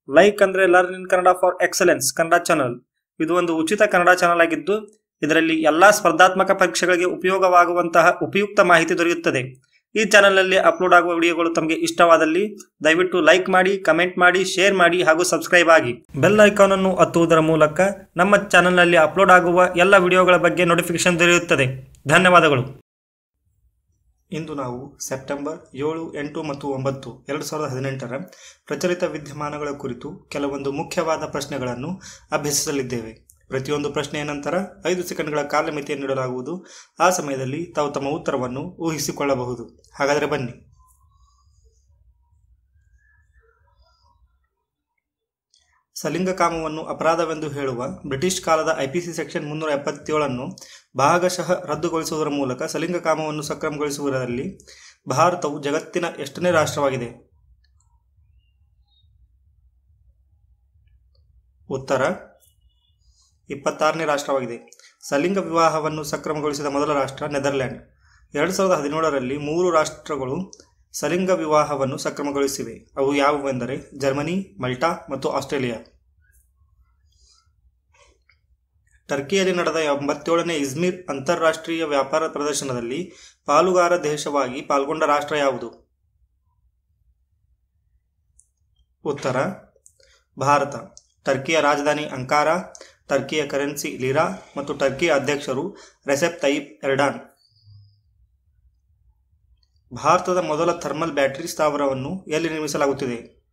like ಅಂದ್ರೆ learn in Kannada for excellence Kannada channel ಇದು ಒಂದು ಉಚಿತ ಕನ್ನಡ ಚಾನಲ್ ಆಗಿದ್ದು ಇದರಲ್ಲಿ ಎಲ್ಲಾ ಸ್ಪರ್ಧಾತ್ಮಕ ಪರೀಕ್ಷೆಗಳಿಗೆ ಉಪಯೋಗವಾಗುವಂತಹ ಉಪಯುಕ್ತ ಮಾಹಿತಿ ದೊರೆಯುತ್ತದೆ ಈ ಚಾನಲ್ನಲ್ಲಿ ಅಪ್ಲೋಡ್ ಆಗುವ ವಿಡಿಯೋಗಳು ತಮಗೆ ಇಷ್ಟವಾದಲ್ಲಿ ದಯವಿಟ್ಟು ಲೈಕ್ ಮಾಡಿ ಕಮೆಂಟ್ ಮಾಡಿ ಶೇರ್ ಮಾಡಿ ಹಾಗೂ ಸಬ್ಸ್ಕ್ರೈಬ್ ಆಗಿ ಬೆಲ್ ಐಕಾನ್ ಅನ್ನು ಒತ್ತುವುದರ ಮೂಲಕ ನಮ್ಮ ಚಾನಲ್ನಲ್ಲಿ ಅಪ್ಲೋಡ್ ಆಗುವ ಎಲ್ಲ ವಿಡಿಯೋಗಳ ಬಗ್ಗೆ ನೋಟಿಫಿಕೇಶನ್ ದೊರೆಯುತ್ತದೆ ಧನ್ಯವಾದಗಳು ಇಂದು ನಾವು ಸೆಪ್ಟೆಂಬರ್ ಏಳು ಎಂಟು ಮತ್ತು ಒಂಬತ್ತು ಎರಡು ಸಾವಿರದ ಹದಿನೆಂಟರ ಪ್ರಚಲಿತ ವಿದ್ಯಮಾನಗಳ ಕುರಿತು ಕೆಲವೊಂದು ಮುಖ್ಯವಾದ ಪ್ರಶ್ನೆಗಳನ್ನು ಅಭ್ಯಸಿಸಲಿದ್ದೇವೆ ಪ್ರತಿಯೊಂದು ಪ್ರಶ್ನೆಯ ನಂತರ ಐದು ಸೆಕೆಂಡ್ಗಳ ಕಾಲಮಿತಿಯನ್ನು ನೀಡಲಾಗುವುದು ಆ ಸಮಯದಲ್ಲಿ ತಾವು ತಮ್ಮ ಉತ್ತರವನ್ನು ಊಹಿಸಿಕೊಳ್ಳಬಹುದು ಹಾಗಾದರೆ ಬನ್ನಿ ಸಲಿಂಗಕಾಮವನ್ನು ಅಪರಾಧವೆಂದು ಹೇಳುವ ಬ್ರಿಟಿಷ್ ಕಾಲದ ಐಪಿಸಿ ಸೆಕ್ಷನ್ ಮುನ್ನೂರ ಎಪ್ಪತ್ತೇಳನ್ನು ಭಾಗಶಃ ರದ್ದುಗೊಳಿಸುವುದರ ಮೂಲಕ ಸಲಿಂಗಕಾಮವನ್ನು ಸಕ್ರಮಗೊಳಿಸುವುದರಲ್ಲಿ ಭಾರತವು ಜಗತ್ತಿನ ಎಷ್ಟನೇ ರಾಷ್ಟ್ರವಾಗಿದೆ ಉತ್ತರ ಇಪ್ಪತ್ತಾರನೇ ರಾಷ್ಟ್ರವಾಗಿದೆ ಸಲಿಂಗ ವಿವಾಹವನ್ನು ಸಕ್ರಮಗೊಳಿಸಿದ ಮೊದಲ ರಾಷ್ಟ್ರ ನೆದರ್ಲ್ಯಾಂಡ್ ಎರಡು ಸಾವಿರದ ಹದಿನೇಳರಲ್ಲಿ ಮೂರು ರಾಷ್ಟ್ರಗಳು ಸಲಿಂಗ ವಿವಾಹವನ್ನು ಸಕ್ರಮಗೊಳಿಸಿವೆ ಅವು ಯಾವುವೆಂದರೆ ಜರ್ಮನಿ ಮಲ್ಟಾ ಮತ್ತು ಆಸ್ಟ್ರೇಲಿಯಾ ಟರ್ಕಿಯಲ್ಲಿ ನಡೆದ ಎಂಬತ್ತೇಳನೇ ಇಜ್ಮಿರ್ ಅಂತಾರಾಷ್ಟ್ರೀಯ ವ್ಯಾಪಾರ ಪ್ರದರ್ಶನದಲ್ಲಿ ಪಾಲುಗಾರ ದೇಶವಾಗಿ ಪಾಲ್ಗೊಂಡ ರಾಷ್ಟ್ರ ಯಾವುದು ಉತ್ತರ ಭಾರತ ಟರ್ಕಿಯ ರಾಜಧಾನಿ ಅಂಕಾರ ಟರ್ಕಿಯ ಕರೆನ್ಸಿ ಲಿರಾ ಮತ್ತು ಟರ್ಕಿಯ ಅಧ್ಯಕ್ಷರು ರೆಸೆಪ್ ತಯಿಪ್ ಎರ್ಡಾನ್ ಭಾರತದ ಮೊದಲ ಥರ್ಮಲ್ ಬ್ಯಾಟರಿ ಸ್ಥಾವರವನ್ನು ಎಲ್ಲಿ ನಿರ್ಮಿಸಲಾಗುತ್ತಿದೆ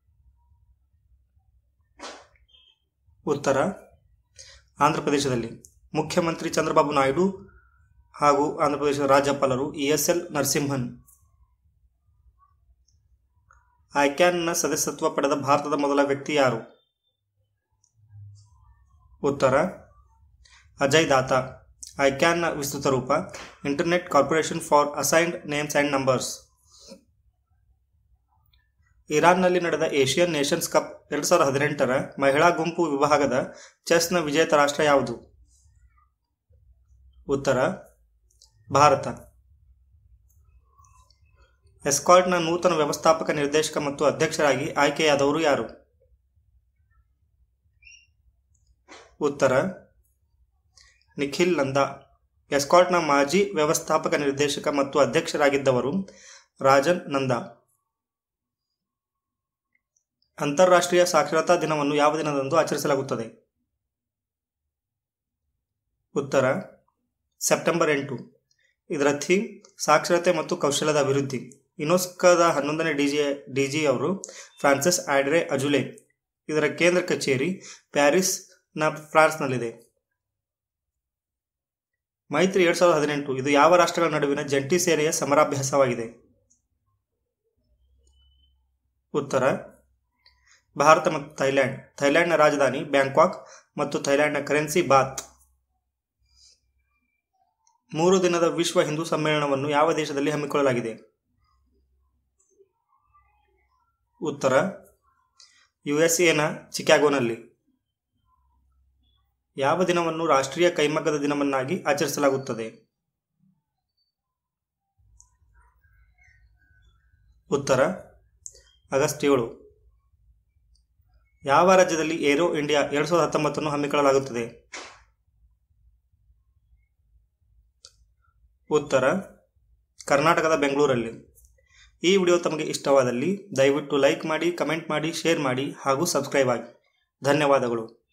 ಉತ್ತರ ಆಂಧ್ರಪ್ರದೇಶದಲ್ಲಿ ಮುಖ್ಯಮಂತ್ರಿ ಚಂದ್ರಬಾಬು ನಾಯ್ಡು ಹಾಗೂ ಆಂಧ್ರಪ್ರದೇಶದ ರಾಜ್ಯಪಾಲರು ಇ ಎಸ್ ಎಲ್ ನರಸಿಂಹನ್ ಐಕ್ಯಾನ್ನ ಸದಸ್ಯತ್ವ ಪಡೆದ ಭಾರತದ ಮೊದಲ ವ್ಯಕ್ತಿ ಯಾರು ಉತ್ತರ ಅಜಯ್ ದಾತಾ ಐಕ್ಯಾನ್ನ ವಿಸ್ತೃತ ರೂಪ internet corporation for assigned names and numbers ಇರಾನ್ನಲ್ಲಿ ನಡೆದ ಏಷ್ಯನ್ ನೇಷನ್ಸ್ ಕಪ್ ಎರಡು ಸಾವಿರದ ಹದಿನೆಂಟರ ಮಹಿಳಾ ಗುಂಪು ವಿಭಾಗದ ಚೆಸ್ನ ವಿಜೇತ ರಾಷ್ಟ್ರ ಯಾವುದು ಉತ್ತರ ಭಾರತ ಎಸ್ಕಾಲ್ಟ್ನ ನೂತನ ವ್ಯವಸ್ಥಾಪಕ ನಿರ್ದೇಶಕ ಮತ್ತು ಅಧ್ಯಕ್ಷರಾಗಿ ಆಯ್ಕೆಯಾದವರು ಯಾರು ಉತ್ತರ ನಿಖಿಲ್ ನಂದಾ ಎಸ್ಕಾಟ್ನ ಮಾಜಿ ವ್ಯವಸ್ಥಾಪಕ ನಿರ್ದೇಶಕ ಮತ್ತು ಅಧ್ಯಕ್ಷರಾಗಿದ್ದವರು ರಾಜನ್ ನಂದಾ ಅಂತಾರಾಷ್ಟ್ರೀಯ ಸಾಕ್ಷರತಾ ದಿನವನ್ನು ಯಾವ ದಿನದಂದು ಆಚರಿಸಲಾಗುತ್ತದೆ ಉತ್ತರ ಸೆಪ್ಟೆಂಬರ್ ಎಂಟು ಇದರ ಥೀಮ್ ಸಾಕ್ಷರತೆ ಮತ್ತು ಕೌಶಲ್ಯದ ಅಭಿವೃದ್ಧಿ ಯುನೆಸ್ಕೋದ ಹನ್ನೊಂದನೇ ಡಿಜಿ ಡಿಜಿ ಅವರು ಫ್ರಾನ್ಸಿಸ್ ಆಡ್ರೆ ಅಜುಲೆ ಇದರ ಕೇಂದ್ರ ಕಚೇರಿ ಪ್ಯಾರಿಸ್ನ ಫ್ರಾನ್ಸ್ನಲ್ಲಿದೆ ಮೈತ್ರಿ ಎರಡ್ ಸಾವಿರದ ಹದಿನೆಂಟು ಇದು ಯಾವ ರಾಷ್ಟ್ರಗಳ ನಡುವಿನ ಜಂಟಿ ಸೇನೆಯ ಸಮರಾಭ್ಯಾಸವಾಗಿದೆ ಉತ್ತರ ಭಾರತ ಮತ್ತು ಥೈಲ್ಯಾಂಡ್ ಥೈಲ್ಯಾಂಡ್ನ ರಾಜಧಾನಿ ಬ್ಯಾಂಕಾಕ್ ಮತ್ತು ಥೈಲ್ಯಾಂಡ್ನ ಕರೆನ್ಸಿ ಬಾತ್ ಮೂರು ದಿನದ ವಿಶ್ವ ಹಿಂದೂ ಸಮ್ಮೇಳನವನ್ನು ಯಾವ ದೇಶದಲ್ಲಿ ಹಮ್ಮಿಕೊಳ್ಳಲಾಗಿದೆ ಉತ್ತರ ಯುಎಸ್ಎನ ಚಿಕಾಗೋನಲ್ಲಿ ಯಾವ ದಿನವನ್ನು ರಾಷ್ಟ್ರೀಯ ಕೈಮಗ್ಗದ ದಿನವನ್ನಾಗಿ ಆಚರಿಸಲಾಗುತ್ತದೆ ಉತ್ತರ ಆಗಸ್ಟ್ ಏಳು ಯಾವ ರಾಜ್ಯದಲ್ಲಿ ಏರೋ ಇಂಡಿಯಾ ಎರಡು ಸಾವಿರದ ಹತ್ತೊಂಬತ್ತನ್ನು ಹಮ್ಮಿಕೊಳ್ಳಲಾಗುತ್ತದೆ ಉತ್ತರ ಕರ್ನಾಟಕದ ಬೆಂಗಳೂರಲ್ಲಿ ಈ ವಿಡಿಯೋ ತಮಗೆ ಇಷ್ಟವಾದಲ್ಲಿ ದಯವಿಟ್ಟು ಲೈಕ್ ಮಾಡಿ ಕಮೆಂಟ್ ಮಾಡಿ ಶೇರ್ ಮಾಡಿ ಹಾಗೂ ಸಬ್ಸ್ಕ್ರೈಬ್ ಆಗಿ ಧನ್ಯವಾದಗಳು